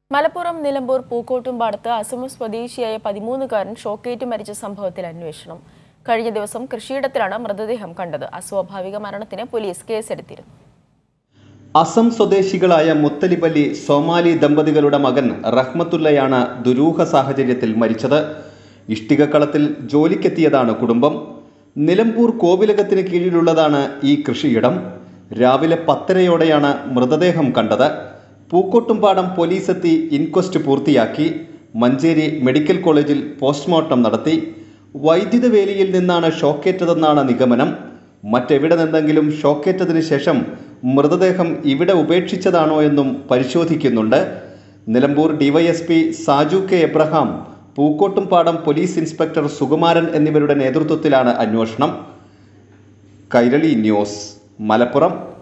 മലപ്പുറം നിലമ്പൂർ പൂക്കോട്ടുംപാടത്ത് അസം സ്വദേശിയായ പതിമൂന്നുകാരൻ ഷോക്കേറ്റ് മരിച്ച സംഭവത്തിൽ അന്വേഷണം കഴിഞ്ഞ ദിവസം കൃഷിയിടത്തിലാണ് മൃതദേഹം കണ്ടത് അസ്വാഭാവിക മരണത്തിന് പോലീസ് കേസെടുത്തിരുന്നു അസം സ്വദേശികളായ മുത്തലിബലി സോമാലി ദമ്പതികളുടെ മകൻ റഹ്മത്തുള്ളയാണ് ദുരൂഹ സാഹചര്യത്തിൽ മരിച്ചത് ഇഷ്ടികക്കളത്തിൽ ജോലിക്കെത്തിയതാണ് കുടുംബം നിലമ്പൂർ കോവിലകത്തിന് കീഴിലുള്ളതാണ് ഈ കൃഷിയിടം രാവിലെ പത്തരയോടെയാണ് മൃതദേഹം കണ്ടത് പൂക്കോട്ടുംപാടം പോലീസെത്തി ഇൻക്വസ്റ്റ് പൂർത്തിയാക്കി മഞ്ചേരി മെഡിക്കൽ കോളേജിൽ പോസ്റ്റ്മോർട്ടം നടത്തി വൈദ്യുത വേലിയിൽ നിന്നാണ് ഷോക്കേറ്റതെന്നാണ് നിഗമനം മറ്റെവിടെ നിന്നെങ്കിലും ഷോക്കേറ്റതിന് ശേഷം മൃതദേഹം ഇവിടെ ഉപേക്ഷിച്ചതാണോ എന്നും പരിശോധിക്കുന്നുണ്ട് Nilambur DYSP Saju K Abraham Pookkottumpadam police inspector Sukumaran എന്നിവരുടെ നേതൃത്വത്തിലാണ് അന്വേഷണം കൈരളി ന്യൂസ് മലപ്പുറം